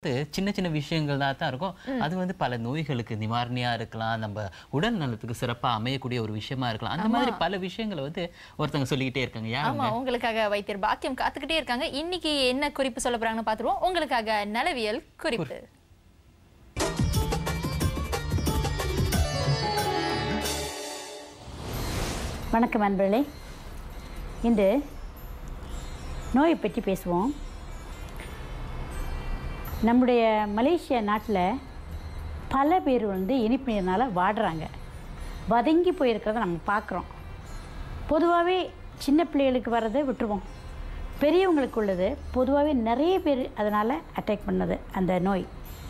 சின்ன சின்ன விஷயங்கள் தான் தான் இருக்கும் அது வந்து பல நோய்களுக்கு நிவாரணியா இருக்கலாம் நம்ம உடல் நலத்துக்கு சிறப்பா அமையக்கூடிய ஒரு விஷயமா இருக்கலாம் அந்த மாதிரி பல விஷயங்களை வந்து ஒருத்தங்க சொல்லிக்கிட்டே இருக்காங்க யார் ஆமா உங்களுக்காக வைத்தியர் பாக்கியம் காத்துக்கிட்டே இருக்காங்க இன்னைக்கு என்ன குறிப்பு சொல்ல போறாங்கன்னு பாத்துருவோம் உங்களுக்காக நலவியல் குறிப்பு வணக்கம் அன்பர்களே இன்று நோயை பற்றி பேசுவோம் நம்முடைய மலேசியா நாட்டில் பல பேர் வந்து இனிப்பு நீர்னால் வாடுறாங்க வதங்கி போயிருக்கிறத நம்ம பார்க்குறோம் பொதுவாகவே சின்ன பிள்ளைகளுக்கு வர்றதை விட்டுருவோம் பெரியவங்களுக்கு உள்ளது பொதுவாகவே நிறைய பேர் அதனால் அட்டாக் பண்ணது அந்த நோய்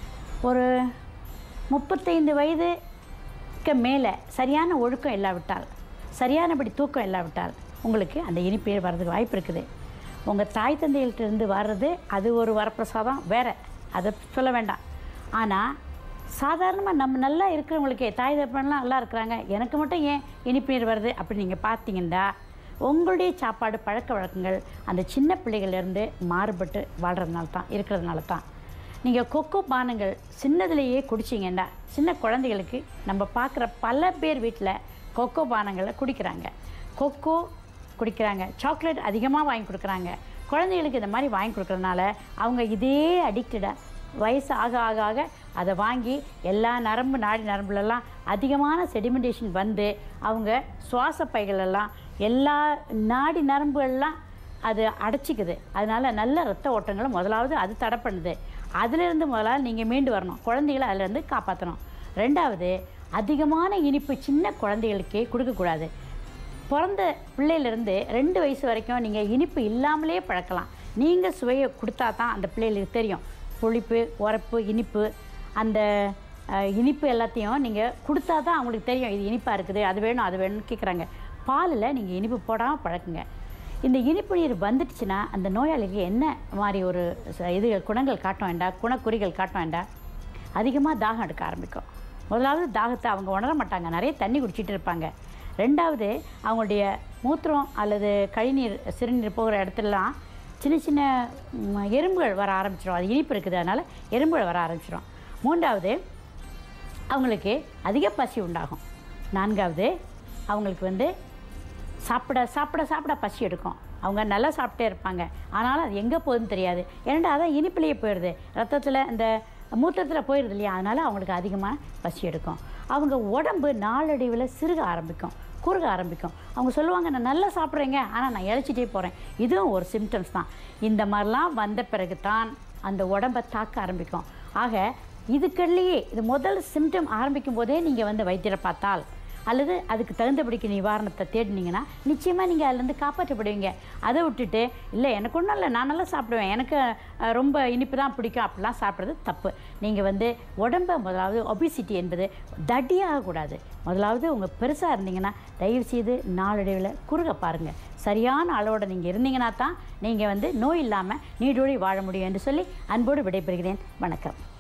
ஒரு முப்பத்தைந்து வயதுக்கு மேலே சரியான ஒழுக்கம் இல்லாவிட்டால் சரியானபடி தூக்கம் இல்லாவிட்டால் உங்களுக்கு அந்த இனிப்பு வர்றதுக்கு வாய்ப்பு இருக்குது உங்கள் தாய் தந்தைகள்கிட்டருந்து வர்றது அது ஒரு வரப்பிரசாதம் வேற அதை சொல்ல வேண்டாம் ஆனால் சாதாரணமாக நம்ம நல்லா இருக்கிறவங்களுக்கே தாய் தப்பன்லாம் நல்லா இருக்கிறாங்க எனக்கு மட்டும் ஏன் இனிப்பு நீர் வருது அப்படின்னு நீங்கள் பார்த்தீங்கன்னா உங்களுடைய சாப்பாடு பழக்க வழக்கங்கள் அந்த சின்ன பிள்ளைகள்லேருந்து மாறுபட்டு வாழ்கிறதுனால தான் இருக்கிறதுனால தான் நீங்கள் கொக்கோ பானங்கள் சின்னதுலேயே குடிச்சிங்கன்னா சின்ன குழந்தைகளுக்கு நம்ம பார்க்குற பல பேர் வீட்டில் கொக்கோ பானங்களை குடிக்கிறாங்க கொக்கோ குடிக்கிறாங்க சாக்லேட் அதிகமாக வாங்கி கொடுக்குறாங்க குழந்தைகளுக்கு இந்த மாதிரி வாங்கி கொடுக்குறதுனால அவங்க இதே அடிக்டடாக வயசு ஆக ஆக ஆக அதை வாங்கி எல்லா நரம்பு நாடி நரம்புலெல்லாம் அதிகமான செடிமெண்டேஷன் வந்து அவங்க சுவாச பைகளெல்லாம் எல்லா நாடி நரம்புகள்லாம் அது அடைச்சிக்குது அதனால நல்ல ரத்த ஓட்டங்களை முதலாவது அது தடை பண்ணுது அதிலிருந்து முதலாவது நீங்கள் மீண்டு வரணும் குழந்தைகளை அதிலேருந்து காப்பாற்றணும் ரெண்டாவது அதிகமான இனிப்பு சின்ன குழந்தைகளுக்கே கொடுக்கக்கூடாது பிறந்த பிள்ளையிலேருந்து ரெண்டு வயசு வரைக்கும் நீங்கள் இனிப்பு இல்லாமலே பழக்கலாம் நீங்கள் சுவையை கொடுத்தா தான் அந்த பிள்ளைகளுக்கு தெரியும் புளிப்பு உரப்பு இனிப்பு அந்த அஹ், இனிப்பு எல்லாத்தையும் நீங்கள் கொடுத்தா தான் அவங்களுக்கு தெரியும் இது இனிப்பாக இருக்குது அது வேணும் அது வேணும்னு கேட்குறாங்க பாலில் நீங்கள் இனிப்பு போடாமல் பழக்குங்க இந்த இனிப்பு நீர் வந்துடுச்சுன்னா அந்த நோயாளிக்கு என்ன மாதிரி ஒரு ச- இது குணங்கள் காட்ட வேண்டாம் குணக்குறிகள் காட்ட வேண்டாம் அதிகமாக தாகம் எடுக்க ஆரம்பிக்கும் முதலாவது தாகத்தை அவங்க உணர மாட்டாங்க நிறைய தண்ணி குடிச்சிட்டு இருப்பாங்க ரெண்டாவது அவங்களுடைய மூத்திரம் அல்லது கழிநீர் சிறுநீர் போகிற இடத்துலலாம் சின்ன சின்ன ம், எறும்புகள் வர ஆரம்பிச்சிடும் அது இனிப்பு இருக்குது அதனால் எறும்புகள் வர ஆரம்பிச்சிடும் மூன்றாவது அவங்களுக்கு அதிக பசி உண்டாகும் நான்காவது அவங்களுக்கு வந்து சாப்பிட சாப்பிட சாப்பிட பசி எடுக்கும் அவங்க நல்லா சாப்பிட்டே இருப்பாங்க ஆனாலும் அது எங்கே போகுதுன்னு தெரியாது ஏன்னா அதான் இனிப்புலேயே போயிடுது ரத்தத்தில் இந்த மூத்தத்தில் போயிடுது இல்லையா அதனால் அவங்களுக்கு அதிகமாக பசி எடுக்கும் அவங்க உடம்பு நாளடைவில் சிறுக ஆரம்பிக்கும் குறுக ஆரம்பிக்கும் அவங்க சொல்லுவாங்க நான் நல்லா சாப்பிட்றேங்க ஆனால் நான் இழைச்சிட்டே போகிறேன் இதுவும் ஒரு சிம்டம்ஸ் தான் இந்த மாதிரிலாம் வந்த பிறகு தான் அந்த உடம்பை தாக்க ஆரம்பிக்கும் ஆக இதுக்கள்லேயே இது முதல் சிம்டம் ஆரம்பிக்கும் போதே நீங்கள் வந்து வைத்தியரை பார்த்தால் அல்லது அதுக்கு தகுந்தபடிக்கு நிவாரணத்தை தேடினீங்கன்னா நிச்சயமாக நீங்கள் அதுலேருந்து காப்பாற்றப்படுவீங்க அதை விட்டுட்டு இல்லை எனக்கு ஒன்றும் இல்லை நான் நல்லா சாப்பிடுவேன் எனக்கு அஹ், ரொம்ப இனிப்பு தான் பிடிக்கும் அப்படிலாம் சாப்பிட்றது தப்பு நீங்கள் வந்து உடம்பை முதலாவது ஒபிசிட்டி என்பது தடியாகக்கூடாது முதலாவது உங்கள் பெருசாக இருந்தீங்கன்னா தயவு செய்து நாளடைவில் குறுக பாருங்கள் சரியான அளவோடு நீங்கள் இருந்தீங்கன்னா தான் நீங்கள் வந்து நோய் இல்லாமல் நீடோடி வாழ முடியும் என்று சொல்லி அன்போடு விடைபெறுகிறேன் வணக்கம்